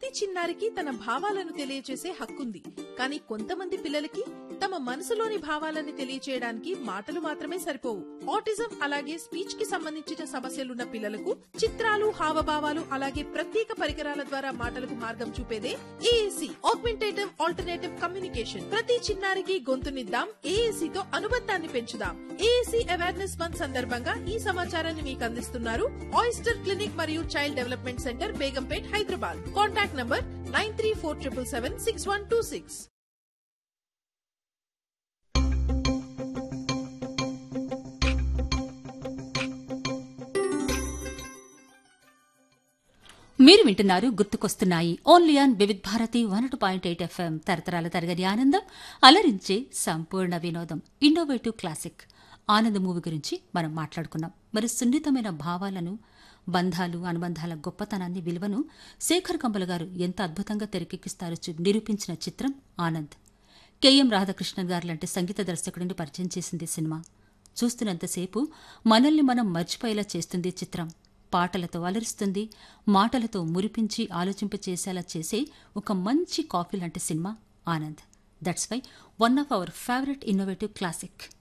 ప్రతి చిన్నారికి తన భావాలను తెలియచేసే హక్కుంది కానీ కొంతమంది పిల్లలకి తమ మనసులోని భావాలని తెలియచేయడానికి మాటలు మాత్రమే సరిపోవు ఆటిజం అలాగే స్పీచ్ కి సంబంధించిన సమస్యలున్న పిల్లలకు చిత్రాలు హావభావాలు అలాగే ప్రత్యేక పరికరాల ద్వారా మాటలకు మార్గం చూపేదే ఏఏసి ఆగ్మెంటేటివ్ ఆల్టర్నేటివ్ కమ్యూనికేషన్ ప్రతి చిన్నారికి గొంతునిద్దాం ఏఏసి తో అనుబంధాన్ని పెంచుదాం ఏఏసి అవేర్నెస్ మంత్ సందర్భంగా ఈ సమాచారాన్ని మీకు అందిస్తున్నారు ఆయిస్టర్ క్లినిక్ మరియు child development centre Begumpet Hyderabad contact number nine three four triple seven six one two six మీరు వింటున్నారు గుర్తుకొస్తున్నాయి only on Vividh Bharati one two point eight FM తరతరాల తరగని ఆనందం అలరించే సంపూర్ణ వినోదం ఇన్నోవేటివ్ క్లాసిక్ ఆనంద్ మూవీ గురించి మనం మాట్లాడుకున్నాం మరి సున్నితమైన భావాలను బంధాలు అనుబంధాల గొప్పతనాన్ని విలువను శేఖర్ కంబల గారు ఎంత అద్భుతంగా తెరకెక్కిస్తారో చూ- నిరూపించిన చిత్రం ఆనంద్ కెఎం రాధాకృష్ణన్ గారు లాంటి సంగీత దర్శకుడిని పరిచయం చేసింది సినిమా చూస్తున్నంతసేపు మనల్ని మనం మర్చిపోయేలా చేస్తుంది చిత్రం పాటలతో అలరిస్తుంది మాటలతో మురిపించి ఆలోచింపచేసేలా చేసే ఒక మంచి కాఫీ లాంటి cinema Anand that's why one of our favourite innovative classic